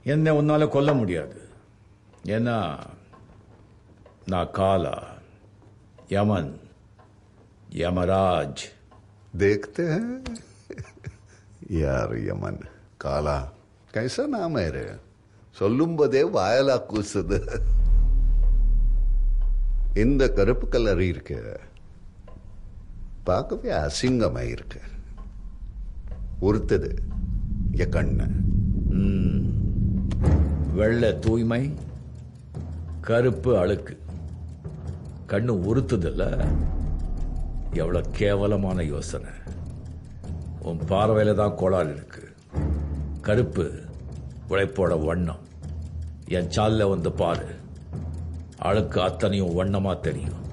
என்னை உன்னால கொல்ல முடியாது ஏன்னா நான் காலா யமன் யமராஜ் देखते हैं यार यमन काला कैसा नाम है रे சொல்லும்போதே வாயலா கூசுது இந்த கருப்பு கலர் இருக்கு பார்க்கவே அசிங்கமா இருக்கு உறுத்துது என் கண்ணு வெள்ளை தூய்மை கருப்பு அழுக்கு கண்ணு உறுத்துதில்ல எவ்வளவு கேவலமான யோசனை உன் பார்வையில தான் கோளாறு இருக்கு கருப்பு உழைப்போட வண்ணம் என் சால்ல வந்து பாரு அழுக்கு அத்தனையும் வண்ணமா தெரியும்